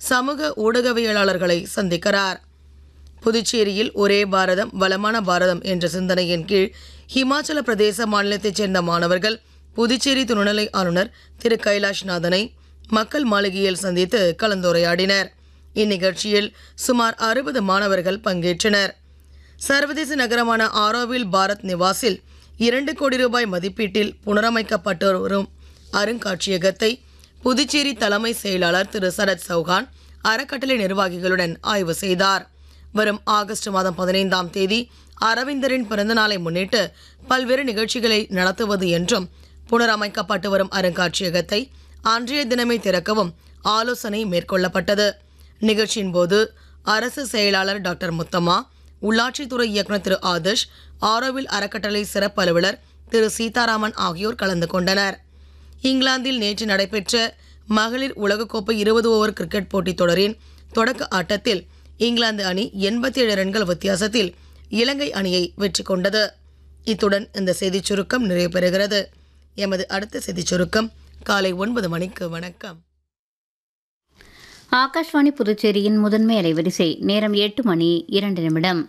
சமூக ஊடகவியலாளர்களை சந்திக்கிறார் புதுச்சேரியில் ஒரே பாரதம் வளமான பாரதம் என்ற சிந்தனையின் கீழ் ஹிமாச்சல பிரதேச மாநிலத்தைச் சேர்ந்த மாணவர்கள் புதுச்சேரி துணைநிலை ஆளுநர் திரு கைலாஷ்நாதனை மக்கள் மாளிகையில் சந்தித்து கலந்துரையாடினர் இந்நிகழ்ச்சியில் சுமார் அறுபது மாணவர்கள் பங்கேற்றனர் சர்வதேச நகரமான ஆரோவில் பாரத் நிவாஸில் இரண்டு கோடி ரூபாய் மதிப்பீட்டில் புனரமைக்கப்பட்டு வரும் அருங்காட்சியகத்தை புதுச்சேரி தலைமை செயலாளர் திரு சரத் சௌகான் அறக்கட்டளை நிர்வாகிகளுடன் ஆய்வு செய்தார் வரும் ஆகஸ்ட் மாதம் பதினைந்தாம் தேதி அரவிந்தரின் பிறந்தநாளை முன்னிட்டு பல்வேறு நிகழ்ச்சிகளை நடத்துவது என்றும் புனரமைக்கப்பட்டு வரும் அருங்காட்சியகத்தை அன்றைய தினமே திறக்கவும் ஆலோசனை மேற்கொள்ளப்பட்டது நிகழ்ச்சியின் போது அரசு செயலாளர் டாக்டர் முத்தம்மா உள்ளாட்சித்துறை இயக்குநர் திரு ஆதர்ஷ் ஆரோவில் அறக்கட்டளை சிறப்பு அலுவலர் திரு சீதாராமன் ஆகியோர் கலந்து கொண்டனர் இங்கிலாந்தில் நேற்று நடைபெற்ற மகளிர் உலகக்கோப்பை இருபது ஓவர் கிரிக்கெட் போட்டித் தொடரின் தொடக்க ஆட்டத்தில் இங்கிலாந்து அணி எண்பத்தி ஏழு ரன்கள் வித்தியாசத்தில் இலங்கை அணியை வெற்றி கொண்டது இத்துடன் இந்த செய்திச் சுருக்கம் நிறைவு பெறுகிறது எமது அடுத்த செய்திச் சுருக்கம் காலை ஒன்பது மணிக்கு வணக்கம் ஆகாஷ்வாணி புதுச்சேரியின் முதன்மை அலைவரிசை நேரம் எட்டு மணி இரண்டு நிமிடம்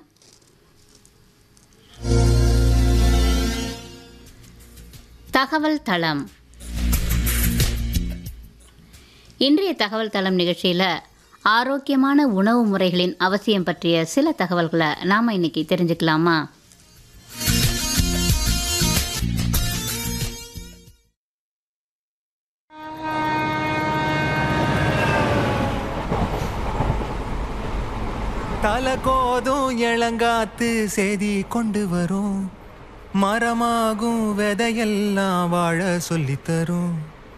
தகவல் தளம் இன்றைய தகவல் தளம் நிகழ்ச்சியில் ஆரோக்கியமான உணவு முறைகளின் அவசியம் பற்றிய சில தகவல்களை நாம் இன்னைக்கு தெரிஞ்சுக்கலாமா தலை கோதும் இளங்காத்து செய்தி கொண்டு வரும் மரமாகும் விதையெல்லாம் வாழ சொல்லித் தரும்